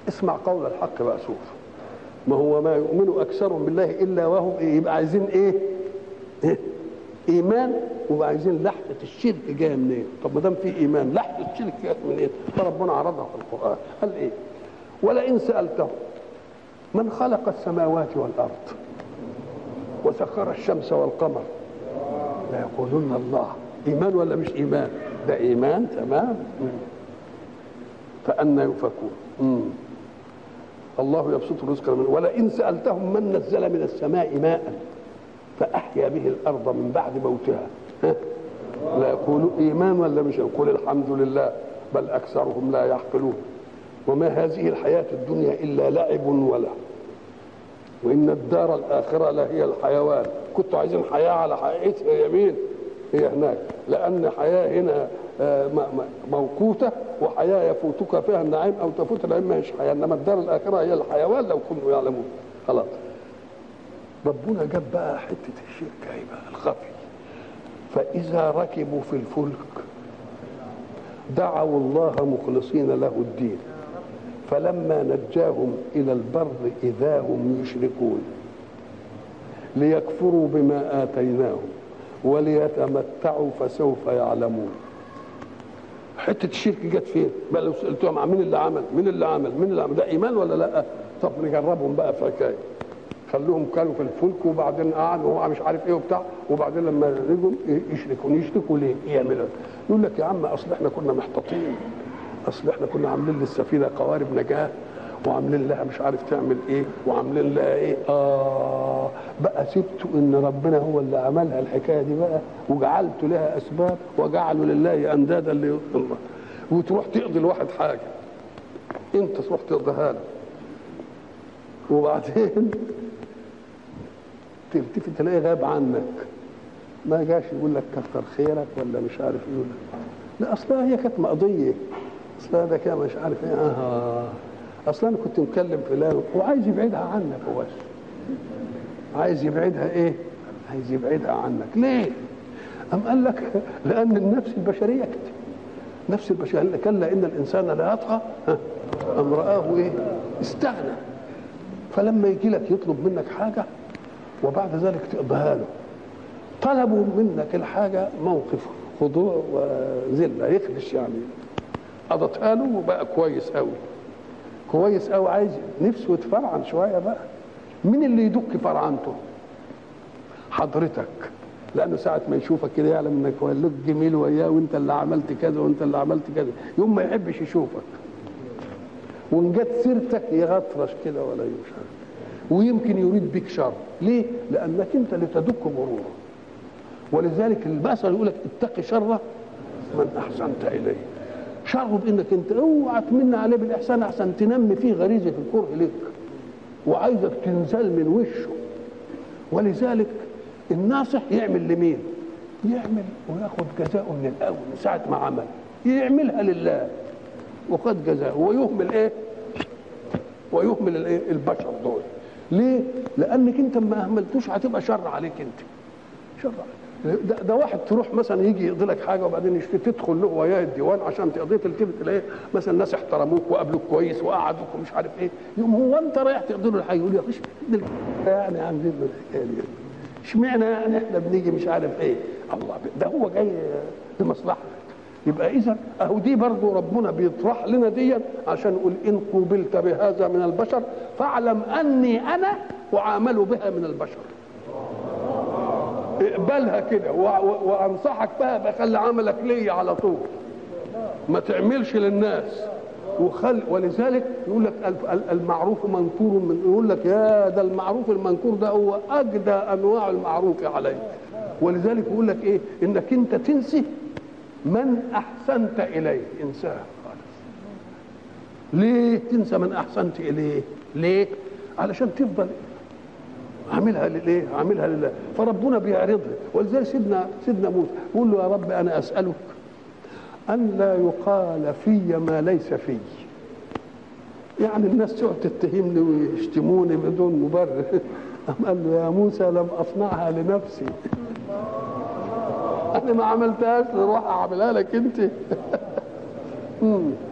اسمع قول الحق بقى شوف ما هو ما يؤمن اكثرهم بالله الا وهم إيه يبقى عايزين ايه؟ إيه؟ ايمان وعايزين لحظه الشرك جايه منين؟ طب ما دام في ايمان لحظه الشرك جايه منين؟ فربنا عرضها في القران قال ايه؟ ولئن سالتهم من خلق السماوات والارض وسخر الشمس والقمر لا يقولون الله ايمان ولا مش ايمان؟ ده ايمان تمام فأنا يؤفكون مم. الله يبسط الرزق لمن ولئن سألتهم من نزل من السماء ماء فأحيا به الأرض من بعد موتها ها؟ لا يقولوا إيمان ولا مش يقول الحمد لله بل أكثرهم لا يعقلون وما هذه الحياة الدنيا إلا لعب وله وإن الدار الآخرة لهي الحيوان كنتوا عايزين حياة على حقيقتها يمين هي هناك لأن حياة هنا آه، م- م- موقوتة وحياة يفوتك فيها النعيم أو تفوت النعيم ما هيش حياة إنما الدار الآخرة هي الحيوان لو كانوا يعلمون خلاص ربنا جاب بقى حتة الشرك أهي بقى الخفي فإذا ركبوا في الفلك دعوا الله مخلصين له الدين فلما نجاهم إلى البر إذا هم يشركون ليكفروا بما آتيناهم وليتمتعوا فسوف يعلمون حته الشرك جت فين؟ بقى لو سالتهم عن مين اللي عمل؟ مين اللي عمل؟ مين اللي عمل؟ ده ايمان ولا لا؟ طب نجربهم بقى في حكايه خلوهم كانوا في الفلك وبعدين قعد وهو مش عارف ايه وبتاع وبعدين لما رجعوا يشركوا يشركوا ليه؟ يعملوا يقول لك يا عم اصل احنا كنا محتاطين اصل احنا كنا عاملين للسفينه قوارب نجاه وعاملين لها مش عارف تعمل ايه وعاملين لها ايه اه بقى سبتوا ان ربنا هو اللي عملها الحكايه دي بقى وجعلت لها اسباب وجعلوا لله اندادا لله وتروح تقضي الواحد حاجه انت تروح تقضيها له وبعدين تلتفت تلاقيه غاب عنك ما جاش يقول لك كتر خيرك ولا مش عارف ايه ولا لا اصلها هي كانت مقضيه اصلها ده كده مش عارف ايه اه اصلا انا كنت مكلم فلان وعايز يبعدها عنك هو بس عايز يبعدها ايه عايز يبعدها عنك ليه ام قال لك لان النفس البشريه كده نفس البشريه كلا ان الانسان لا يطغى ها، ام راه ايه استغنى فلما يجي لك يطلب منك حاجه وبعد ذلك تقضيها له طلبوا منك الحاجه موقف خضوع وذله يخدش يعني قضتها له وبقى كويس قوي كويس قوي عايز نفسه يتفرعن شويه بقى مين اللي يدك فرعنته حضرتك لانه ساعه ما يشوفك كده يعلم انك ولك جميل وياه وانت اللي عملت كذا وانت اللي عملت كذا يوم ما يحبش يشوفك وان جت سيرتك يغطرش كده ولا مش عارف ويمكن يريد بك شر ليه لانك انت اللي تدك غروره ولذلك المثل يقول لك اتقي شر من احسنت اليه شره بانك انت اوعى تمن عليه بالاحسان احسن تنمي فيه غريزه الكره لك وعايزك تنزل من وشه ولذلك الناصح يعمل لمين؟ يعمل وياخد جزاءه من الاول من ساعه ما عمل يعملها لله وخد جزاءه ويهمل ايه؟ ويهمل الايه؟ البشر دول ليه؟ لانك انت ما اهملتوش هتبقى شر عليك انت شر عليك ده, ده واحد تروح مثلا يجي يقضي لك حاجه وبعدين يشتي تدخل له وياه الديوان عشان تقضيه تلتفت تلاقيه مثلا ناس احترموك وقابلوك كويس وقعدوك ومش عارف ايه يوم هو انت رايح تقضي له الحاجه يقول يا اخي اشمعنى يعني عاملين له الحكايه دي اشمعنى يعني احنا بنيجي مش عارف ايه الله ده هو جاي لمصلحتك يبقى اذا اهو دي برضه ربنا بيطرح لنا دي عشان يقول ان قوبلت بهذا من البشر فاعلم اني انا اعامل بها من البشر اقبلها كده وانصحك بها بخلي عملك ليا على طول ما تعملش للناس وخل ولذلك يقول لك المعروف منكور من يقول لك يا ده المعروف المنكور ده هو اجدى انواع المعروف عليك ولذلك يقول لك ايه انك انت تنسي من احسنت اليه انساه خالص ليه تنسى من احسنت اليه ليه علشان تفضل عاملها ليه عاملها لله فربنا بيعرضها ولذلك سيدنا سيدنا موسى يقول له يا رب انا اسالك ان لا يقال في ما ليس في يعني الناس تقعد تتهمني ويشتموني بدون مبرر أم قال له يا موسى لم اصنعها لنفسي انا ما عملتهاش روح اعملها لك انت